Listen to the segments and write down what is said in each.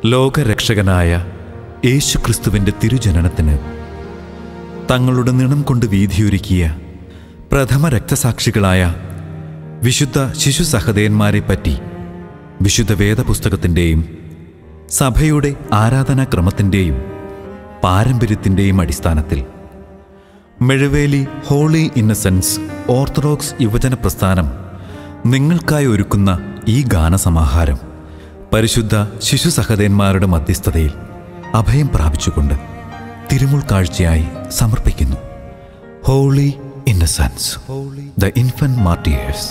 ലോകരക്ഷകനായ യേശുക്രിസ്തുവിൻ്റെ തിരുജനനത്തിന് തങ്ങളുടെ നിണം കൊണ്ട് വീതിയൊരുക്കിയ പ്രഥമ രക്തസാക്ഷികളായ വിശുദ്ധ ശിശു സഹതയന്മാരെ പറ്റി വിശുദ്ധ വേദപുസ്തകത്തിൻ്റെയും സഭയുടെ ആരാധനാക്രമത്തിൻ്റെയും പാരമ്പര്യത്തിൻ്റെയും അടിസ്ഥാനത്തിൽ മെഴുവേലി ഹോളി ഇന്നസെൻസ് ഓർത്തഡോക്സ് യുവജന പ്രസ്ഥാനം നിങ്ങൾക്കായി ഒരുക്കുന്ന ഈ ഗാനസമാഹാരം പരിശുദ്ധ ശിശു സഹതന്മാരുടെ മധ്യസ്ഥതയിൽ അഭയം പ്രാപിച്ചുകൊണ്ട് തിരുമുൾ കാഴ്ചയായി സമർപ്പിക്കുന്നു holy innocence the infant martyrs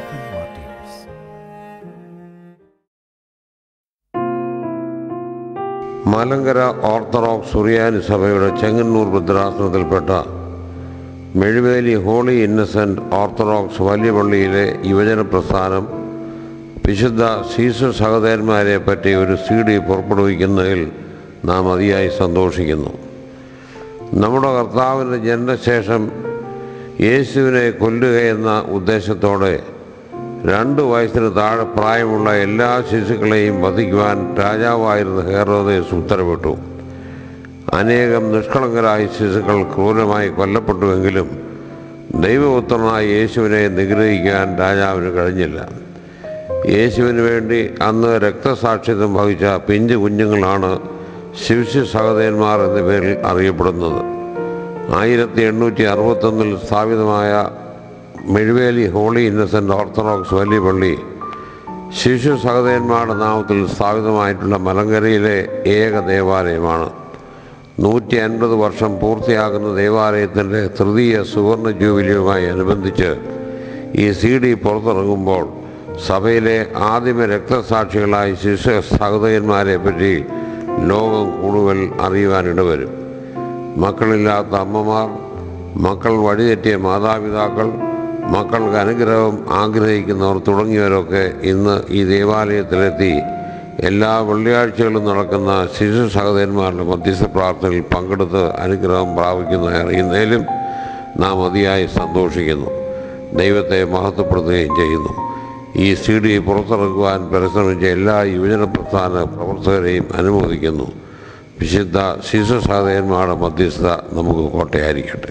Malankara orthodox Suriyani സഭയുടെ ചെങ്ങന്നൂർ ഭദ്രാസനത്തിൽപ്പെട്ട മെഴുവേലി ഹോളി ഇന്നസെന്റ് ഓർത്തഡോക്സ് വലിയ പള്ളിയിലെ യുവജന പ്രസ്ഥാനം വിശുദ്ധ ശീശു സഹോദരന്മാരെ പറ്റി ഒരു സി ഡി പുറപ്പെടുവിക്കുന്നതിൽ നാം അതിയായി സന്തോഷിക്കുന്നു നമ്മുടെ കർത്താവിൻ്റെ ജനനശേഷം യേശുവിനെ കൊല്ലുകയെന്ന ഉദ്ദേശത്തോടെ രണ്ട് വയസ്സിന് താഴെ പ്രായമുള്ള എല്ലാ ശിശുക്കളെയും വധിക്കുവാൻ രാജാവായിരുന്ന ഹേറോദേസ് ഉത്തരവിട്ടു അനേകം നിഷ്കളങ്കരായ ശിശുക്കൾ ക്രൂരമായി കൊല്ലപ്പെട്ടുവെങ്കിലും ദൈവപുത്രനായ യേശുവിനെ നിഗ്രഹിക്കാൻ രാജാവിന് കഴിഞ്ഞില്ല യേശുവിന് വേണ്ടി അന്ന് രക്തസാക്ഷിത്വം വഹിച്ച പിഞ്ചു കുഞ്ഞുങ്ങളാണ് ശിവശി സഹോദരന്മാർ എന്ന പേരിൽ അറിയപ്പെടുന്നത് ആയിരത്തി എണ്ണൂറ്റി അറുപത്തൊന്നിൽ സ്ഥാപിതമായ മെഴുവേലി ഹോളി ഇന്നസെൻ്റ് ഓർത്തഡോക്സ് വലിയ പള്ളി ശിശു സഹോദരന്മാരുടെ നാമത്തിൽ സ്ഥാപിതമായിട്ടുള്ള മലങ്കരയിലെ ഏക ദേവാലയമാണ് നൂറ്റി അൻപത് വർഷം പൂർത്തിയാകുന്ന ദേവാലയത്തിൻ്റെ തൃതീയ സുവർണ ജൂബിലിയുമായി അനുബന്ധിച്ച് ഈ സി ഡി പുറത്തിറങ്ങുമ്പോൾ സഭയിലെ ആദിമ രക്തസാക്ഷികളായ ശിശു സഹോദരന്മാരെ പറ്റി ലോകം കൂടുതൽ അറിയുവാനിടവരും മക്കളില്ലാത്ത അമ്മമാർ മക്കൾ വഴിതെറ്റിയ മാതാപിതാക്കൾ മക്കൾക്ക് അനുഗ്രഹം ആഗ്രഹിക്കുന്നവർ തുടങ്ങിയവരൊക്കെ ഇന്ന് ഈ ദേവാലയത്തിലെത്തി എല്ലാ വെള്ളിയാഴ്ചകളും നടക്കുന്ന ശിശു സഹോദരന്മാരുടെ മധ്യസ്ഥ പ്രാർത്ഥനയിൽ പങ്കെടുത്ത് അനുഗ്രഹം പ്രാപിക്കുന്ന അറിയുന്നതിലും നാം അതിയായി സന്തോഷിക്കുന്നു ദൈവത്തെ മഹത്വപ്പെടുത്തുകയും ചെയ്യുന്നു ഈ സി ഡി പുറത്തിറക്കുവാൻ പരിശ്രമിച്ച എല്ലാ യുവജന പ്രസ്ഥാന പ്രവർത്തകരെയും അനുമോദിക്കുന്നു വിശുദ്ധ ശിശു സഹോദരന്മാരുടെ മധ്യസ്ഥത നമുക്ക് കോട്ടയായിരിക്കട്ടെ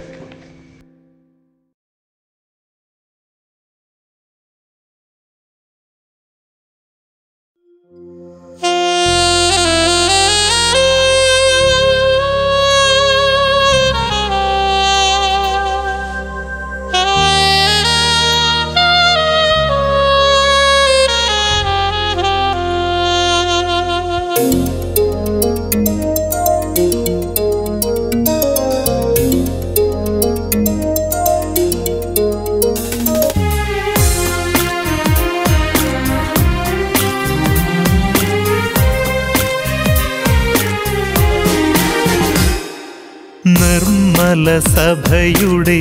നിർമ്മല സഭയുടെ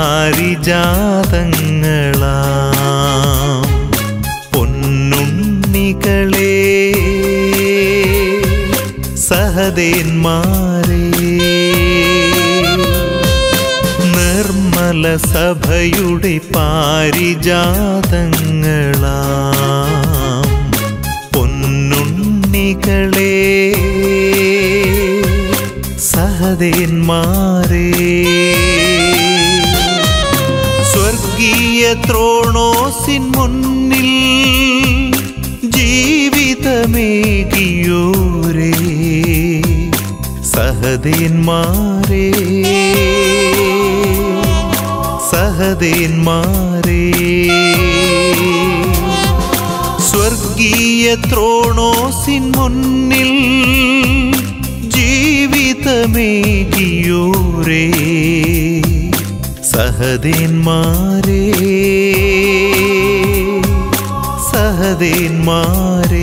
പാരിജാതങ്ങളാം പൊന്നുണ്ണികളെ സഹദേന്മാരെ നിർമ്മല സഭയുടെ പാരിജാതങ്ങളാം പൊന്നുണ്ണികളെ സഹദേന്മാരെ സ്വർഗീയ ത്രോണോസിൻ മുന്നിൽ ജീവിതമേകിയോരേ സഹദേന്മാരെ സഹദേന്മാരെ സ്വർഗീയ ത്രോണോസിൻ മുന്നിൽ ജീവിതമേകിയോരേ സഹദേന്മാരേ സഹദേന്മാരേ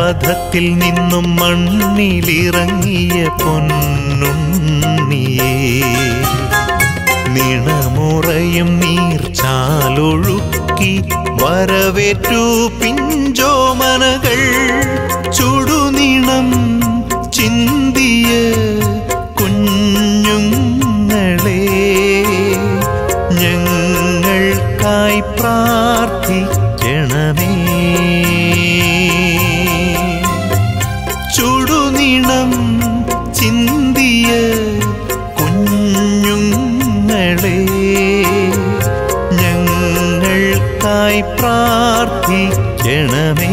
പ്രഭാതത്തിൽ നിന്നും മണ്ണിലിറങ്ങിയ പൊന്നുണ്ണിയേ നിണമുറയും നീർച്ചാലൊഴുക്കി വരവേറ്റു പിഞ്ചോമനകൾ ചുടുനിണം ചിന്തിയ കുഞ്ഞുങ്ങളെ ഞങ്ങൾക്കായി പ്രാർത്ഥിക്കണമേ ചുടുനിണം ചിന്തിയ കുഞ്ഞുങ്ങളെ ഞങ്ങൾക്കായി പ്രാർത്ഥിക്കണമേ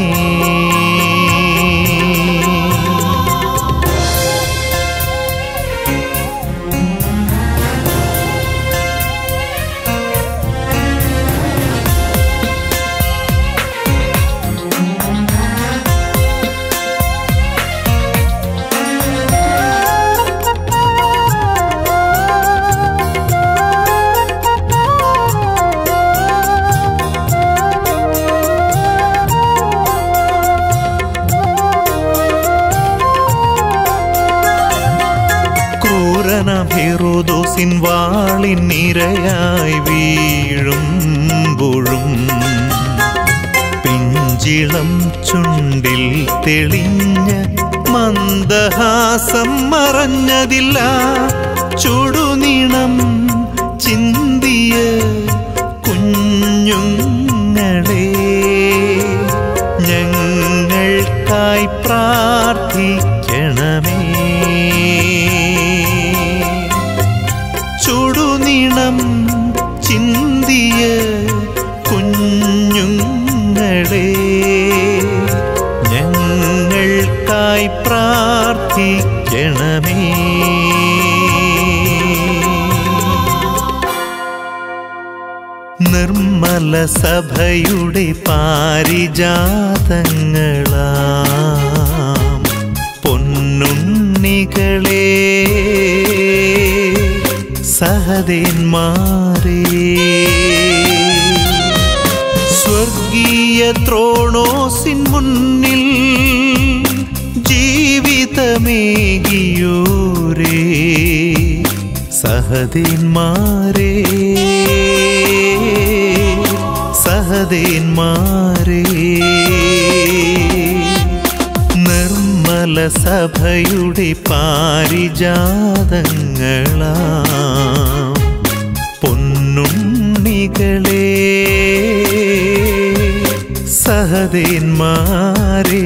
ക്രൂരനാം ഹെറോദോസിൻ വാളിനിരയായി വീഴുമ്പോഴും പിഞ്ചിളം ചുണ്ടിൽ തെളിഞ്ഞ മന്ദഹാസം മറഞ്ഞതില്ല ചുടുനീണം ചിന്തിയ കുഞ്ഞുങ്ങളെ ഞങ്ങൾക്കായി പ്രാർത്ഥിക്കണമേ ചുടുനീണം ചിന്തിയ കുഞ്ഞുങ്ങളെ ഞങ്ങൾക്കായി പ്രാർത്ഥിക്കണമേ നിർമ്മല സഭയുടെ പാരിജാതങ്ങളാം പൊന്നുണ്ണികളെ സഹദേന്മാരേ സ്വർഗീയ ത്രോണോസിൻ മുന്നിൽ ജീവിതമേകിയോരേ സഹദേന്മാരേ സഹദേന്മാരേ നിർമ്മല സഭയുടെ പാരിജാതങ്ങളാം പൊന്നുണ്ണികളെ സഹദേന്മാരേ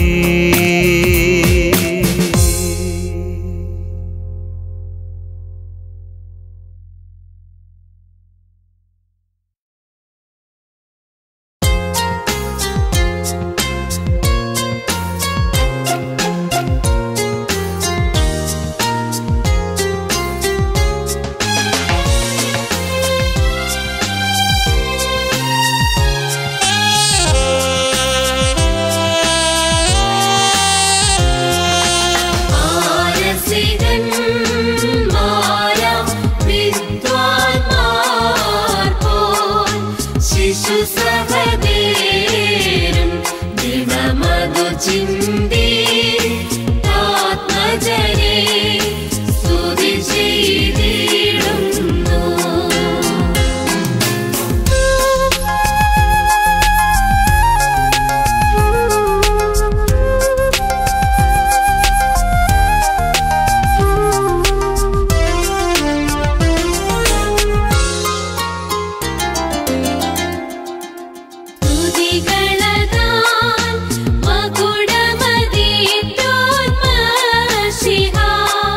ആരസികൻ മാരാം വിദ്വാൻമാർ പോൽ ശിശു സഹദേരും ദിനമതു ചിന്തി ആത്മജനെ സ്തുതി ചെയ്തിടുന്നു തുതികളതാൻ മകുടമതിട്ടോൻ മഷിഹാ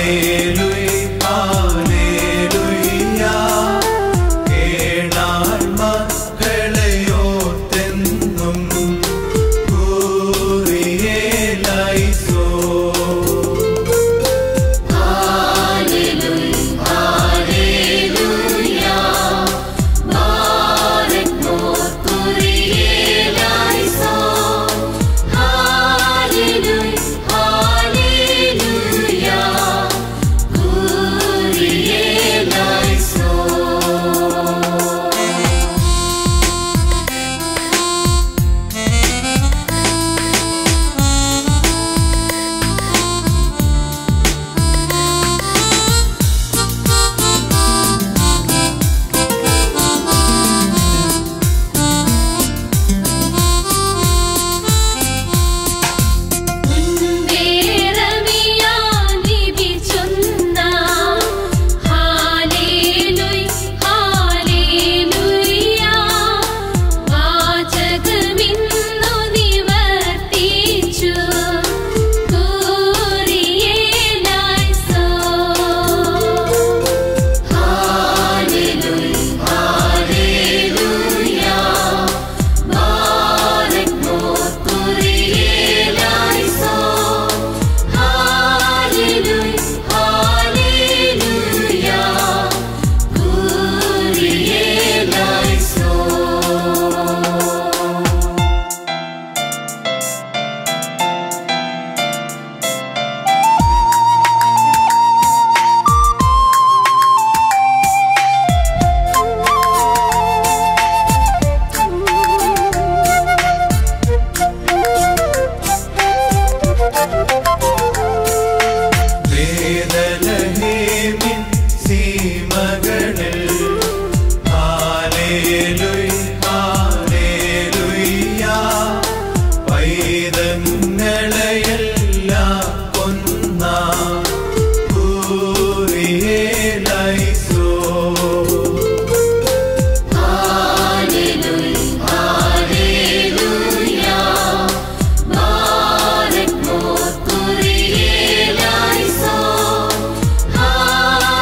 Hallelujah,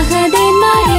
സഹദേന്മാരേ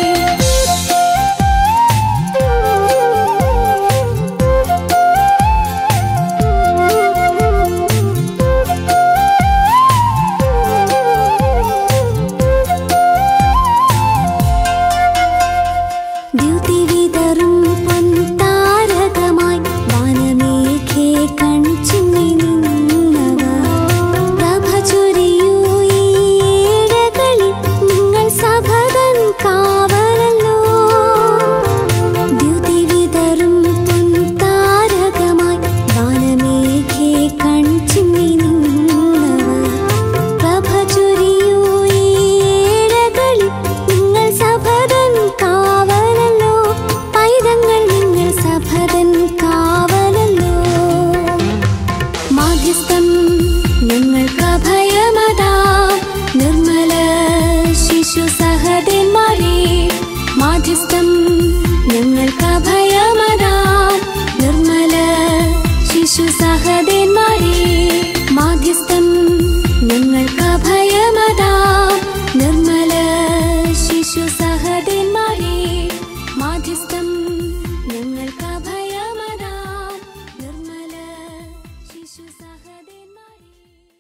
ദ്യുതി വിതറും പൊൻതാരകമായി വാനമേഘേ കൺചിമ്മി നിന്നവ പ്രഭ ചൊരിയൂ ഈ ഏഴകളിൽ നിങ്ങൾ സഭതൻ കാവലല്ലോ ദ്യുതി വിതറും പൊൻതാരകമായി വാനമേഘേ കൺചിമ്മി നിന്നവ പ്രഭ ചൊരിയൂ ഈ ഏഴകളിൽ നിങ്ങൾ സഭതൻ കാവലല്ലോ പൈതങ്ങൾ നിങ്ങൾ സഭതൻ കാവലല്ലോ മാധ്യസ്ഥം ഞങ്ങൾക്ക് അഭയമതാ നിർമ്മല ശിശു സഹദേന്മാരേ മാധ്യസ്ഥം ഞങ്ങൾക്ക് അഭയമതാ നിർമ്മല ശിശു സഹദേന്മാരേ മാധ്യസ്ഥം ഞങ്ങൾക്ക് അഭയമതാ നിർമ്മല ശിശു സഹദേന്മാരേ മാധ്യസ്ഥം ഞങ്ങൾക്ക് അഭയമതാ നിർമ്മല ശിശു സഹദേന്മാരേ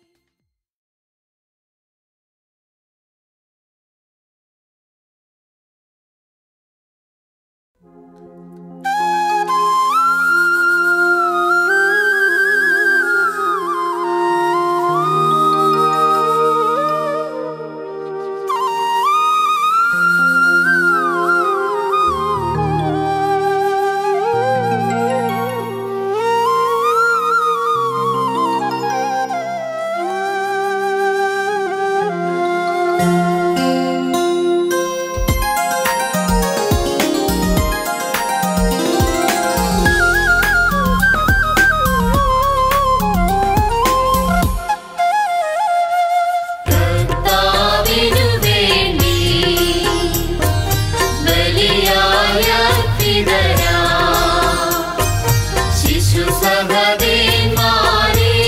കർത്താവിനു വേണ്ടി ബലിയായ പിതരാ ശിശു സഹദേന്മാരേ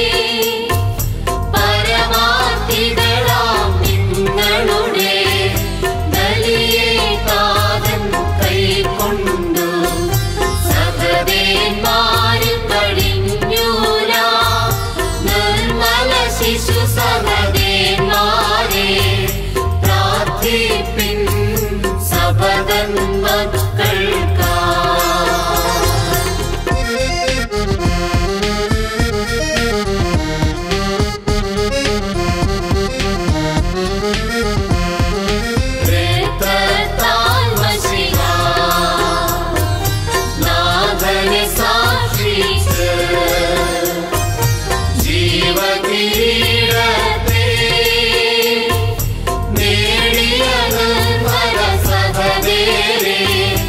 പരമാർത്ഥികളാം നിങ്ങളുടെ ബലിയെ കാതൻ കൈക്കൊണ്ടു സഹദേന്മാരിൽ കഴിഞ്ഞൂല നിർമ്മല ശിശു സഹദേന്മാരെ പ്രാർത്ഥിപ്പിൻ സപദൻ മക്കൾക്കാ രക്തത്താൽ മഷിഹാ നാഥനെ സാക്ഷിച്ച് ജീവകിരീടത്തെ നേടിയ നിർമ്മല സഹദേവേ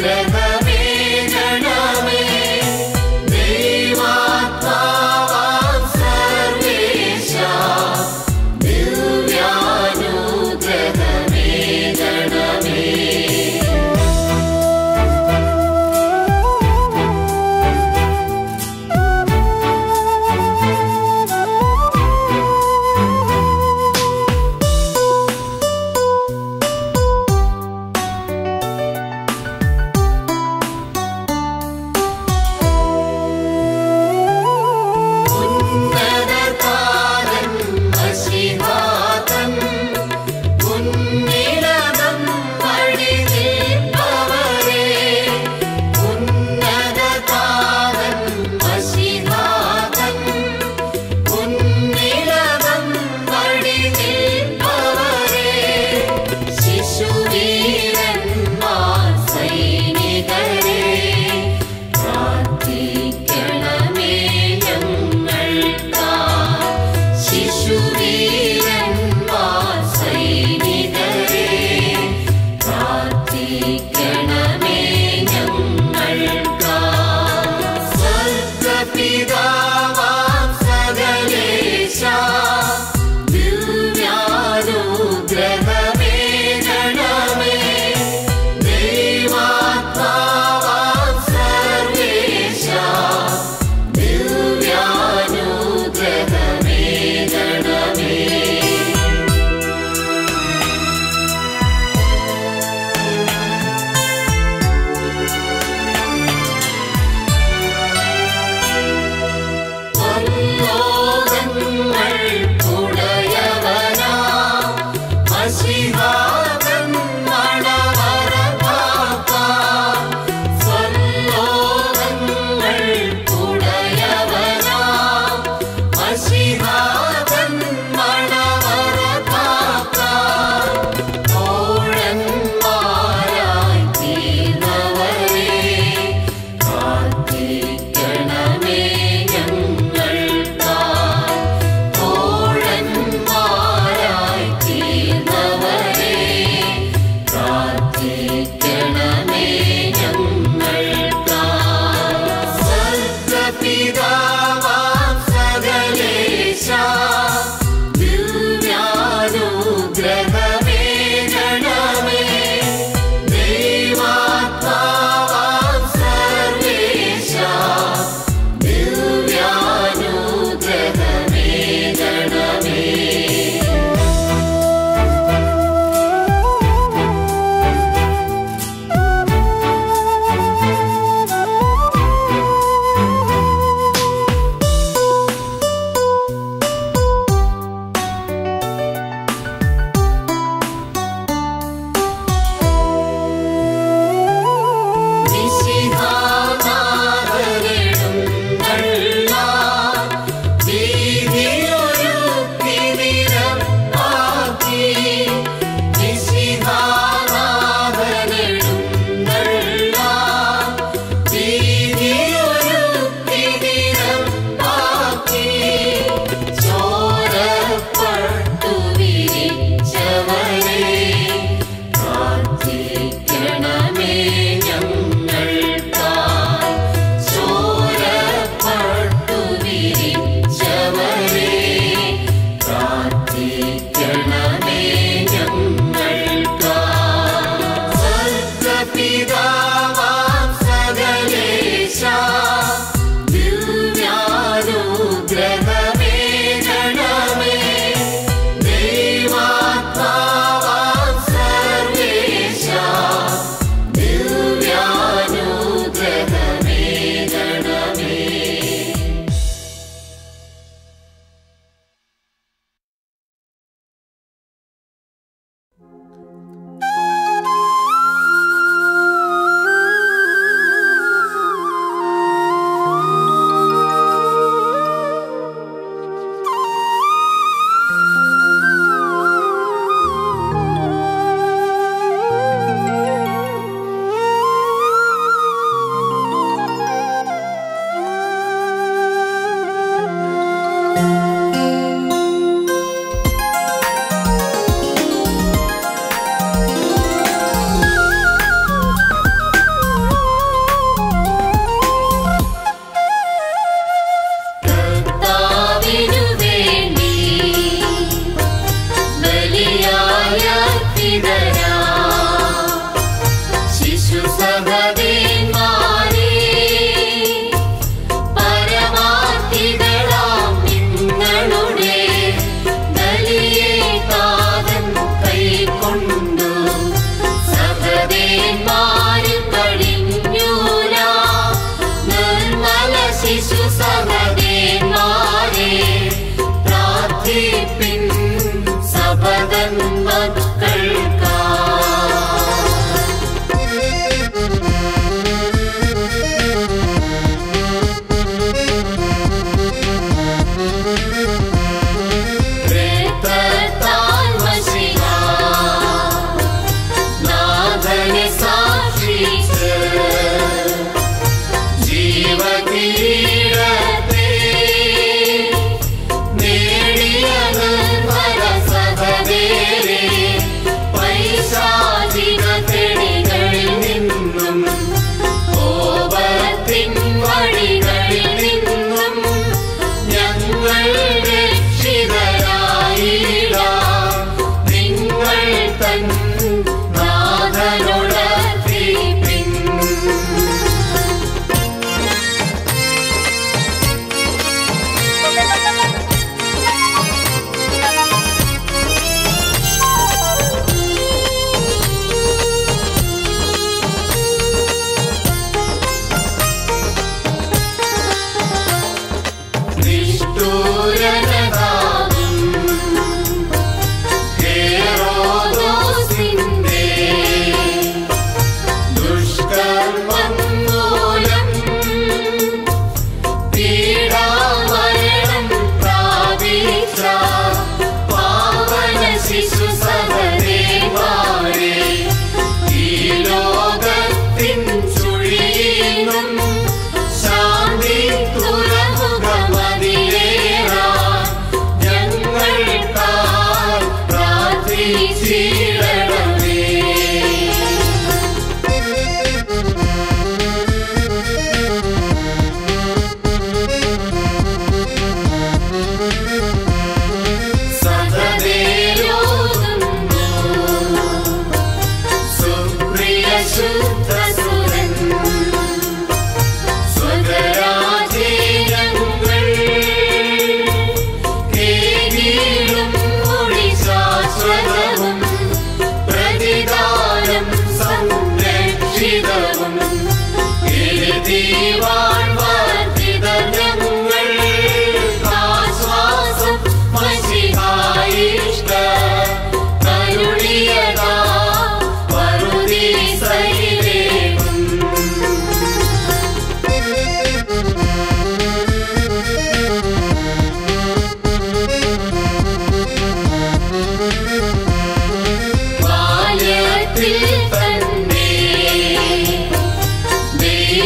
അനുഗ്രഹമേകണമേ ദൈവാത്മാവാം സർവേശ ദിവ്യാനുഗ്രഹമേകണമേ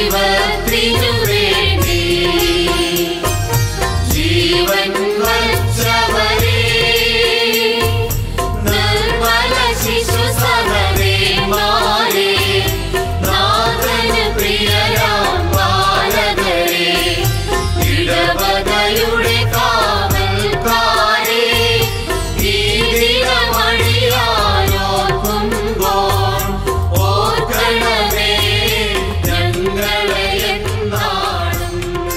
ദൈവത്തിനു വേണ്ടി ജീവൻ വച്ചവരേ നിർമ്മല ശിശു സഹദേമാരേ നാഥന് പ്രിയരാം ബാലകരേ ഇടവകയുടെ കാവൽക്കാരേ ഈ ദിനമഴിയാനോർക്കുമ്പോൾ ഓർക്കണമേ ഞങ്ങളെ എന്നാളും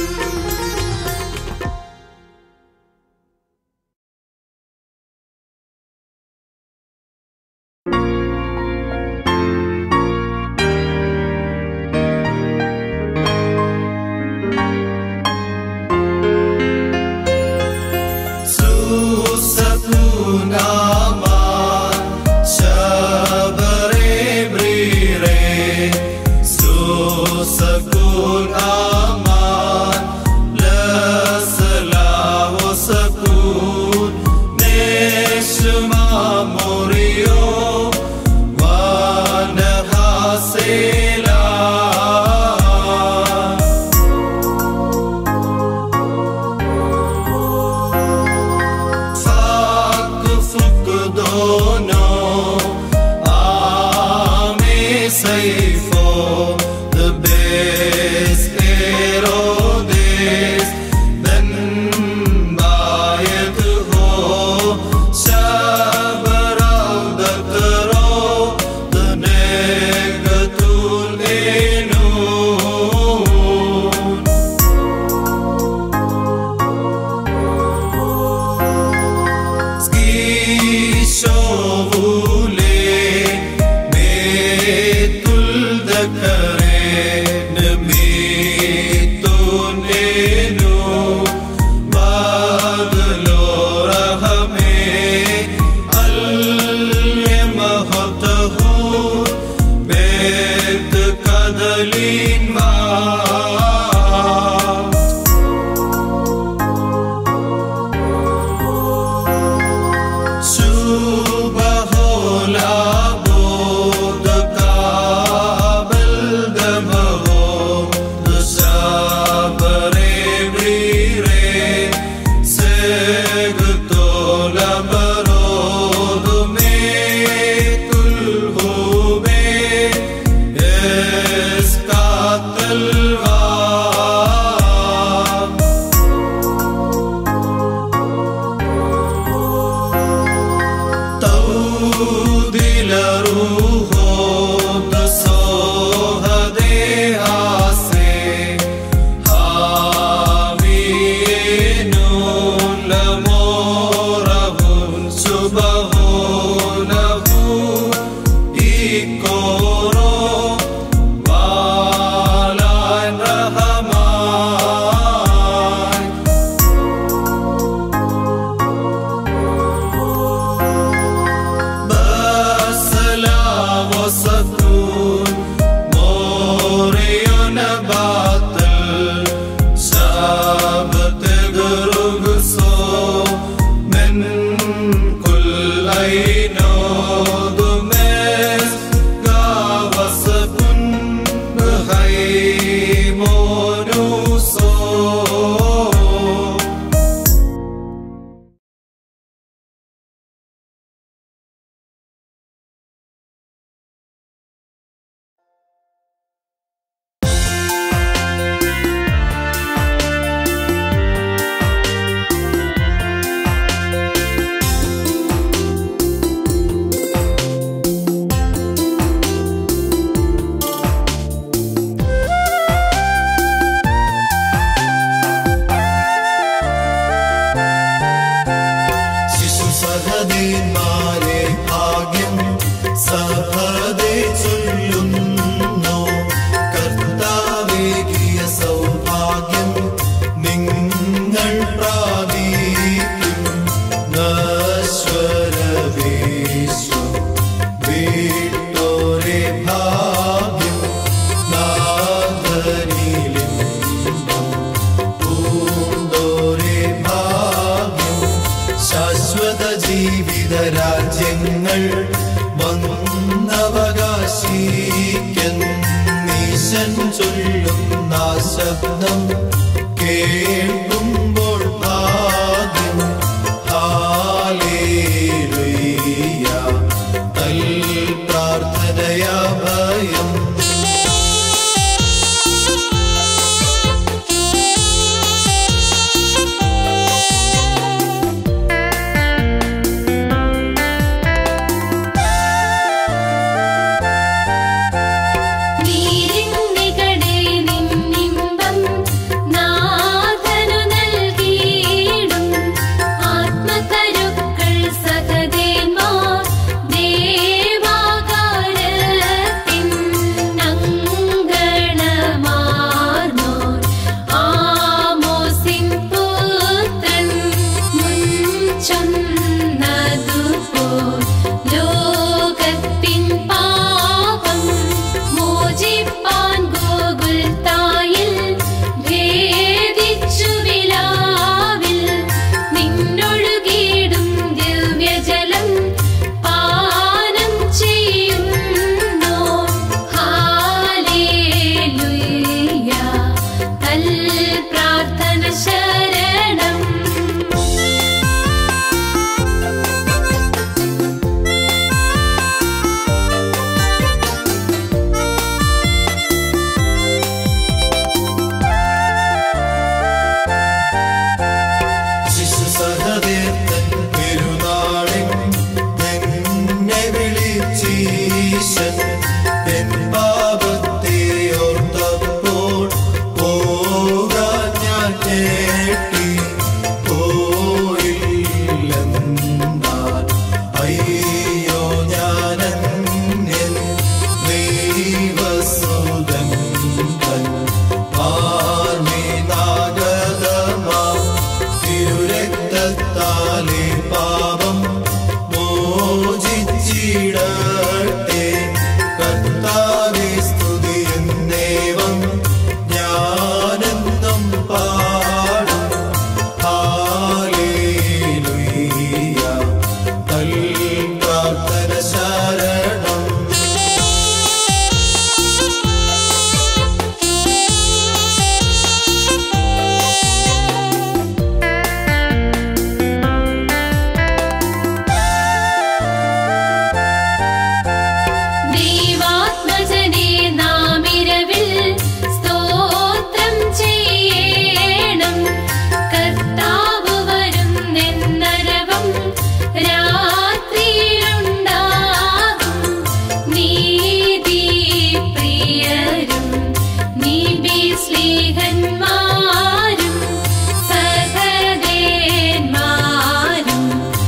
Selah فك دونو Ame Saifo The best Herodes Then Bayat Ho Shabarau Dakaro The Negatul Enun Skishovule Betul Dakare Nemitun Enu Badlo Rahame Al Yemahatahu Bet Kadalin Ma Subahola bod kabel damaho Sabre brire Segtola barod me tulhube Eskatel വെല്ലുന്ന ശബ്ദം കേൾക്കുമ്പോൾ ഭാഗ്യം hallelujah തൽ പ്രാർത്ഥനയാ ഭയം വീരിന്നികടെ നിന്നിമ്പം നാഥനു നൽകിയിടും ആത്മകരുക്കൾ സഹദേന്മാർ ദേവാകാരത്തിൻ അങ്കണമാർന്നോർ ആമോസിൻ പുത്രൻ മുൻചൊന്നതുപോൽ ലോകത്തിൻ പാപം മോചിപ്പാൻ ഗോകുൽത്തായിൽ ഭേദിച്ചു വിലാവിൽ നിന്നൊഴുകിയിടും ദിവ്യജലം പാനം ചെയ്യുന്നു ഹാലേലുയ്യ തൽ പ്രാർത്ഥന ശരണം ശിശു സഹദേവൻ പെരുന്നാളിൻ എന്നെ വിളിച്ചീശൻ എൻ പാപത്തെ ഓർത്തപ്പോൾ പോകാൻ ഞാൻ ഞെട്ടി പോയില്ലെന്നാൽ അയ്യോ ഞാനന്യൻ ദൈവസുതൻ തൻ ആർമിനാഗതമാ തിരുരക്തത്താലെ പാപം മോചിച്ചിടട്ടെ കർത്താവെ സ്തുതി എന്നേവം ഞാനെന്നും പാടും ഹാലേലുയ്യ തൽ പ്രാർത്ഥന ശരണം ദൈവാത്മജനെ നാമിരവിൽ സ്തോത്രം ചെയ്യേണം കർത്താവ് വരുന്നെന്നരവം രാത്രിയിലുണ്ടാകും നീതി പ്രിയരും നീബി സ്ലീഹന്മാരും സഹദേന്മാരും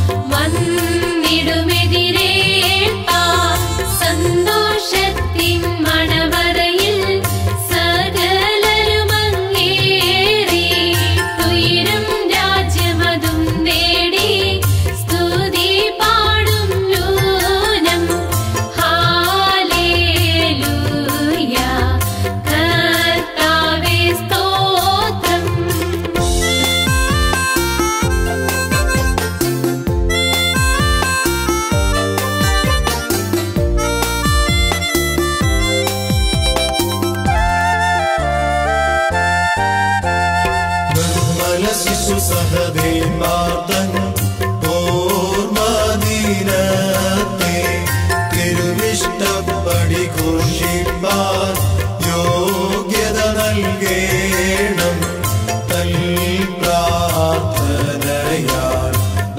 വന്നിടുമെതിരേൽപ്പാ സന്തോഷത്തിൻ മണവറയിൽ സകലരുമങ്ങേറി തുയരും രാജ്യമതും നേടി സ്തുതി പാടും നൂനം ഹാലേലൂയ കർത്താവേ സ്തോത്രം നിർമ്മല ശിശു സഹദേവാർത്തൻ ഓർമ്മദീനത്തെ തിരുവിഷ്ടപ്പടി ഘോഷിപ്പാൻ യോഗ്യത നൽകേണം തൽ പ്രാർത്ഥനയാൽ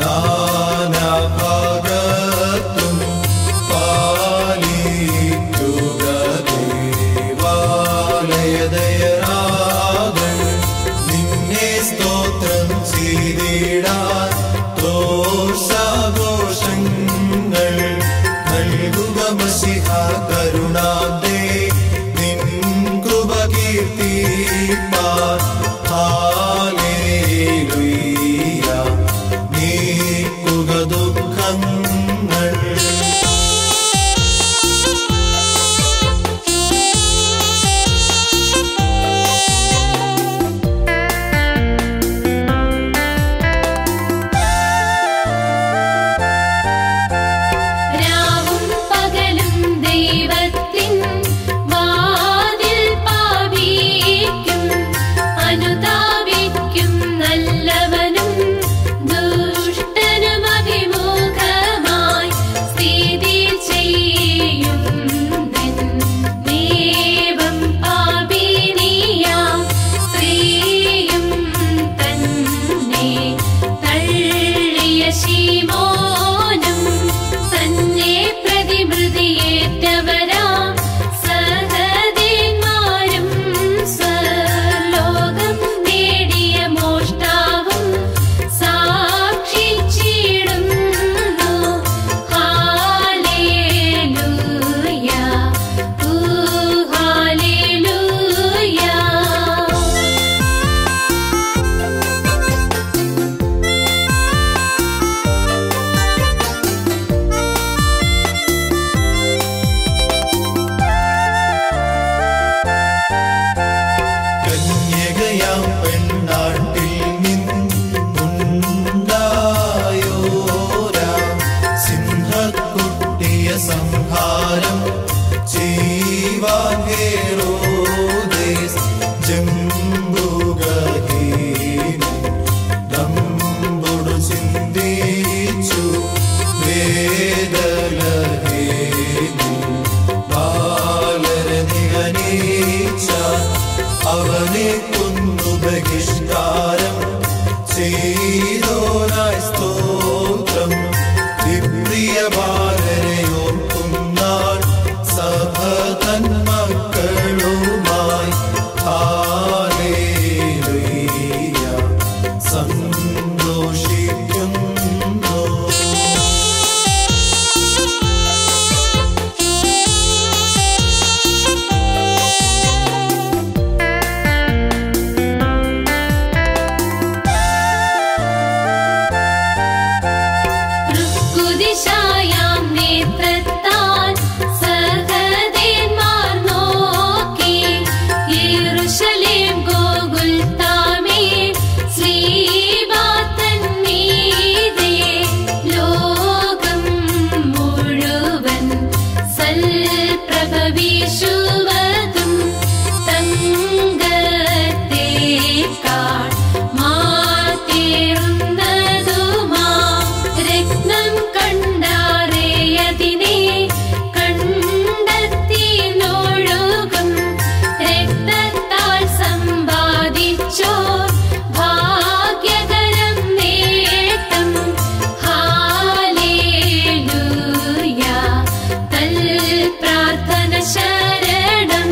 നാനാഭാഗത്തും പാലിക്കുക ദേവാലയദയരാകൾ നിന്നെ സ്തോത്രം ചെയ്തിടാൻ ദോഷാഘോഷങ്ങൾ നൽകുക മഷിഹ കരുണാന്തേ നിൻ കൃപ കീർത്തിപ്പാൻ ഹാലേലുയ്യ നീക്കുക ദുഃഖങ്ങൾ രാവും പകലും ദൈവത്തിൻ വാതിൽ പാവി അവനെ കൊന്നു ബഹിഷ്കാരം ചെയ്തോനായി സ്തോത്രം വിപ്രിയ ബാലരെ ഓർക്കുന്നാൾ സഭ തൻ മക്കളുമായി ഹാലേലുയ്യ സന്തോഷിക്കുന്നു കുദിശായാം നേത്രത്താൽ സഹദേന്മാർ നോക്കി യെരൂശലേം ഗോകുൽത്താമേൽ ശ്രീവാതൻ മീതെ ലോകം മുഴുവൻ സൽപ്രഭവിഷുവതും തങ്കത്തേക്കാൾ മാറ്റേറുന്നതുമാ രത്നം കണ്ടാറേയതിനെ കണ്ടെത്തിനൊഴുകും രക്തത്താൽ സമ്പാദിച്ചോർ ഭാഗ്യകരം നേട്ടം ഹാലേലൂയ തൽ പ്രാർത്ഥന ശരണം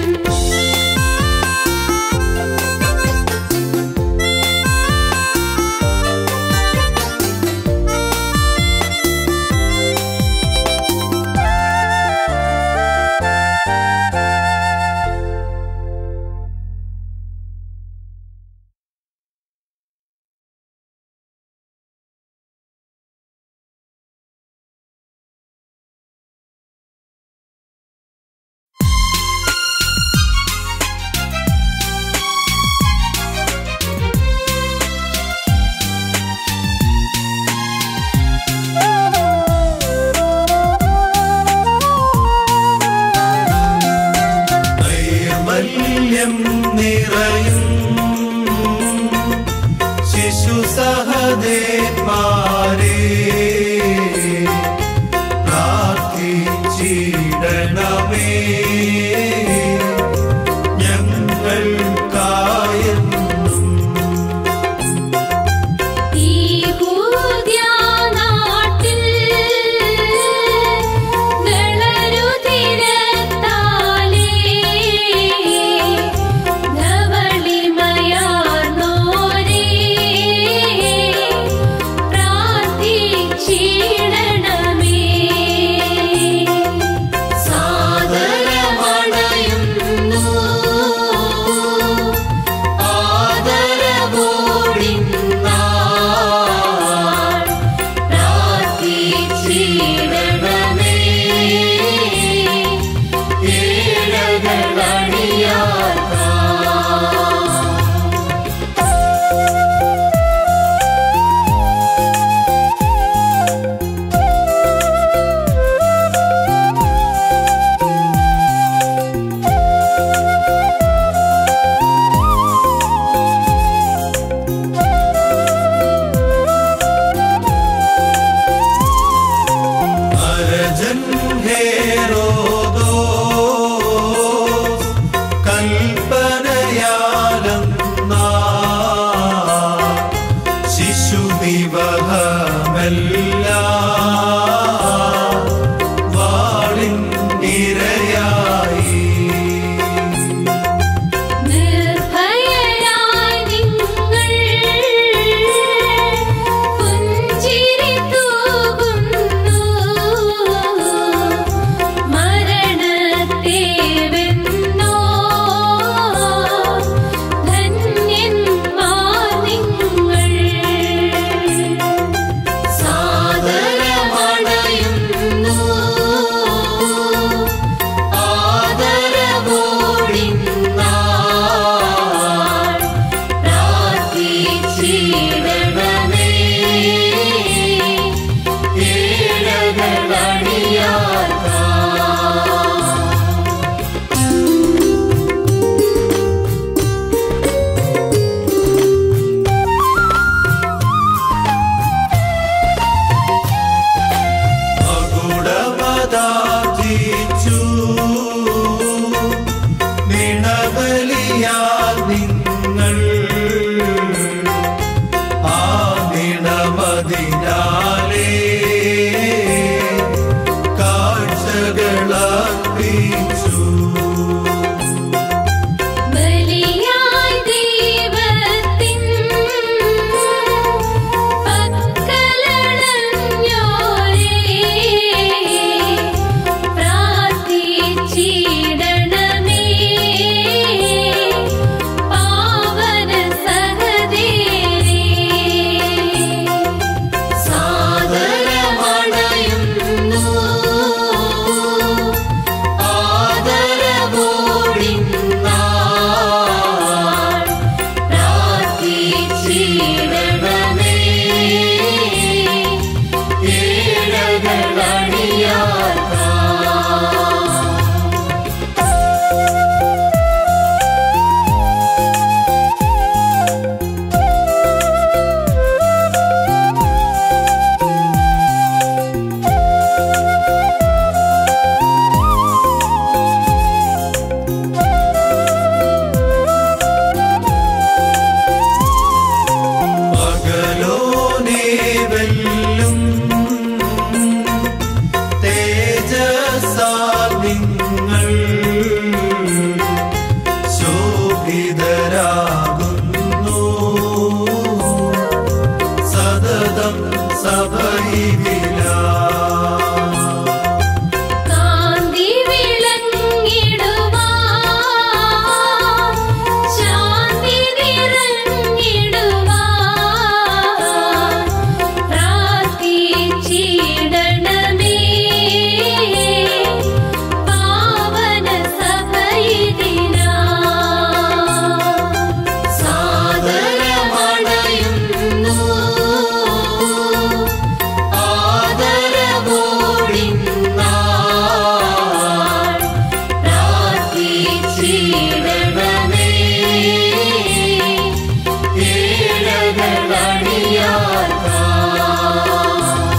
നൈർമല്യം നിറയും ശിശു സഹദേന്മാരെ പ്രാർത്ഥിച്ചിടണമേ ഞങ്ങൾക്കായെന്നും ീഹൂദ്യാനാട്ടിൽ വളരുതിരത്താലേ ധവളിമയാർന്നോരേ പ്രാർത്ഥിച്ചിടണമേ സാദരമണയുന്നു ആദരവോടിന്നാൾ പ്രാർത്ഥിച്ചിടണമേ ഏഴകളണിയാർക്കാ അരജൻ ഹേരോദോ കൽപ്പനയാലെന്നാ ശിശു വിവഹമല്ല വാളിൻ ഇരയായി നിർഭയരായി നിങ്ങൾ പുഞ്ചിരി തൂകുന്നു മരണത്തെ വെന്നോ ധന്യന്മാർ നിങ്ങൾ സാദരമണയുന്നു ആദരവോടിന്നാൾ പ്രാർത്ഥിച്ചിടണമേ ഏഴകളണിയാർക്കാ മകുടമതാർജിച്ചു നിണബലിയാ പൂജിതരാകുന്നു സതതം സഭയിലാ കാന്തി വിളങ്ങിടുവാ ശാന്തി നിറഞ്ഞിടുവാ പ്രാർത്ഥിച്ചിടണമേ പാവന സഭയിതിനാ സാദരമണയുന്നു ആദരവോടിന്നാൾ പ്രാർത്ഥിച്ചിടണമേ ഏഴകളണിയാർക്കാ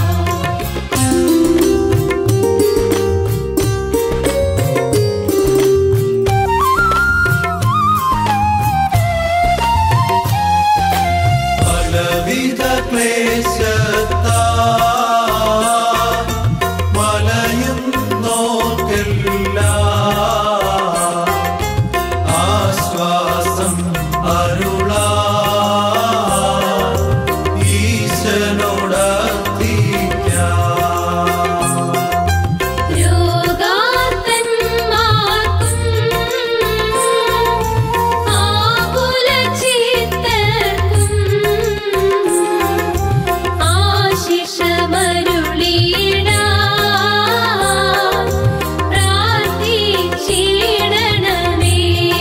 പലവിധ ക്ലേശത്താ വലയും നോക്കെല്ല ആശ്വാസം അരുളാ ഈശനോടത്തിക്കാം രോഗാത്തന്മാർക്കും ആകുലചിത്തർക്കും ആശിഷമരുളിയിടാൻ പ്രാർത്ഥിച്ചിടണമേ.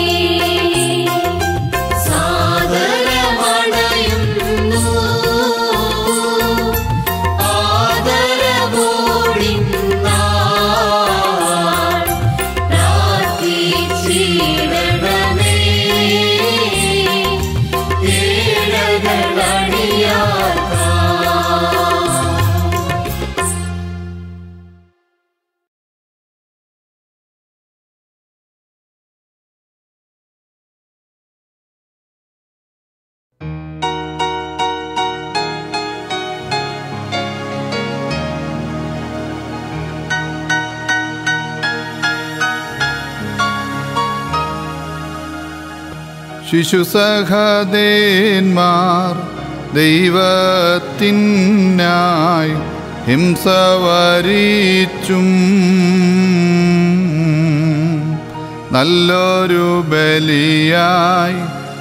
സാദരമണയുന്നു ആദരവോടിന്നാൾ പ്രാർത്ഥിച്ചിടണമേ ഏഴകളണിയാർക്കാ ശിശുസഹദേന്മാർ ദൈവത്തിനായി ഹിംസ വരിച്ചും നല്ലൊരു ബലിയായി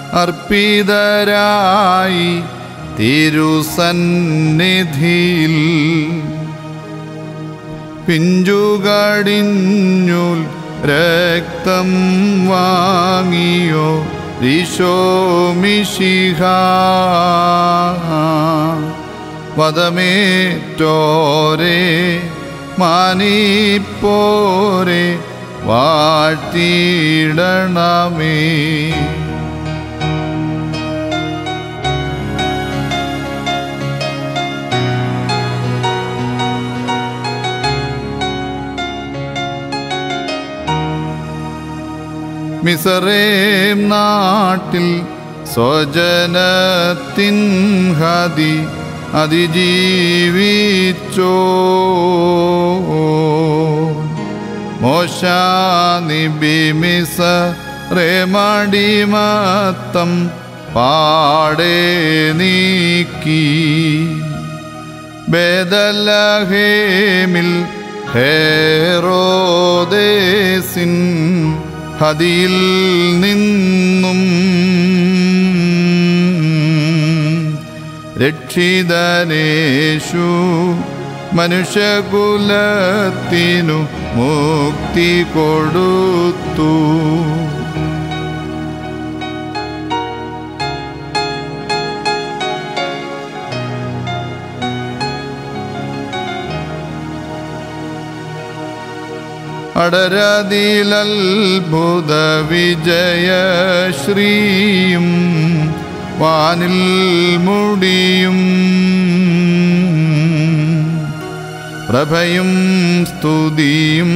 അർപ്പിതരായി തിരുസന്നിധിയിൽ പിഞ്ചുകടിഞ്ഞുൽ രക്തം വാങ്ങിയോ ഈശോമിശിഹ വധമേറ്റോരെ മാനിപ്പോരെ വാഴ്ത്തിയിടണമേ മിസറേം നാട്ടിൽ സ്വജനത്തിൻ ഹതി അതിജീവിച്ചോ മോശാനിബിമിസ റേമടിമത്തം പാടേ നീക്കി ബേദലഹേമിൽ ഹേറോദേസിൻ ഹതിയിൽ നിന്നും രക്ഷിതനേഷു മനുഷ്യകുലത്തിനു മുക്തി കൊടുത്തു അടരതിലത്ഭുത വിജയശ്രീയും വാനിൽ മുടിയും പ്രഭയും സ്തുതിയും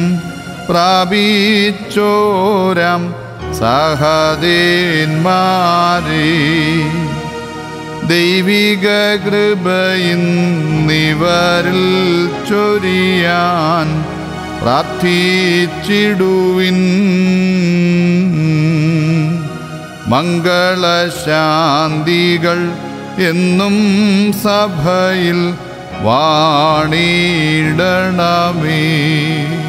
പ്രാപിച്ചോരാം സഹദേന്മാരേ ദൈവിക കൃപയിന്നിവരിൽ ചൊരിയാൻ പ്രാർത്ഥിച്ചിടുവിൻ മംഗളശാന്തികൾ എന്നും സഭയിൽ വാണിടണമേ